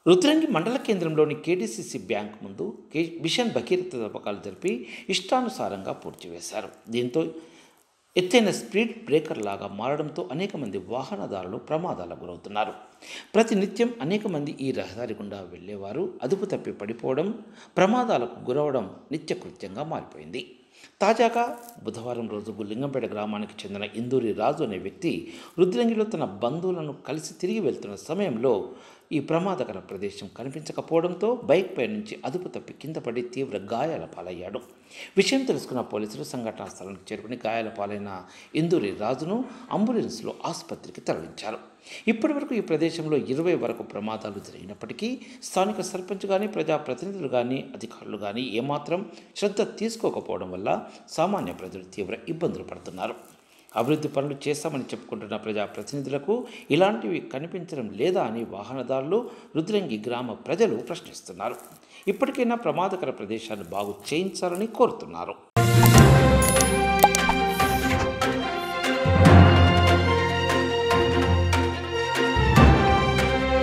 రుద్రంగి మండల కేంద్రంలోని KDCC bank ముందు కే మిషన్ భగీరథ తవ్వకాలు జరిపి ఇష్టానుసారంగా పూడ్చివేశారు దీంతో ఎత్తైన స్పీడ్ బ్రేకర్ లాగా మారడంతో అనేక మంది వాహనదారులు ప్రమాదాలకు గురవుతున్నారు ప్రతినిత్యం అనేక మంది ఈ రహదారి గుండా వెళ్ళేవారు అదుపు తప్పి పడిపోవడం ప్రమాదాలకు గురవడం నిత్యకృత్యంగా మారిపోయింది తాజాగా బుధవారం రోజు లింగంపేట గ్రామానికి చెందిన ఇందూరి రాజు అనే వ్యక్తి రుద్రంగిలో తన బంధువులను కలిసి తిరిగి వెళ్తున్న సమయంలో ఈ ప్రమాదకర ప్రదేశం కనిపించకపోవడంతో బైక్ పై నుంచి అదుపు తప్పి కింద పడి తీవ్ర గాయాల పాలయ్యాడు విషయం తెలుసుకున్న పోలీసులు సంఘటనా స్థలానికి చేరుకుని గాయాల పాలైన ఇందూరి రాజును అంబులెన్స్లో ఆసుపత్రికి తరలించారు ఇప్పటివరకు ఈ ప్రదేశంలో ఇరవై వరకు ప్రమాదాలు జరిగినప్పటికీ స్థానిక సర్పంచ్ కానీ ప్రజాప్రతినిధులు కానీ అధికారులు కానీ ఏమాత్రం శ్రద్ధ తీసుకోకపోవడం వల్ల సామాన్య ప్రజలు తీవ్ర ఇబ్బందులు పడుతున్నారు అభివృద్ధి పనులు చేస్తామని చెప్పుకుంటున్న ప్రజాప్రతినిధులకు ఇలాంటివి కనిపించడం లేదా అని వాహనదారులు రుద్రంగి గ్రామ ప్రజలు ప్రశ్నిస్తున్నారు ఇప్పటికైనా ప్రమాదకర ప్రదేశాలు బాగు చేయించాలని కోరుతున్నారు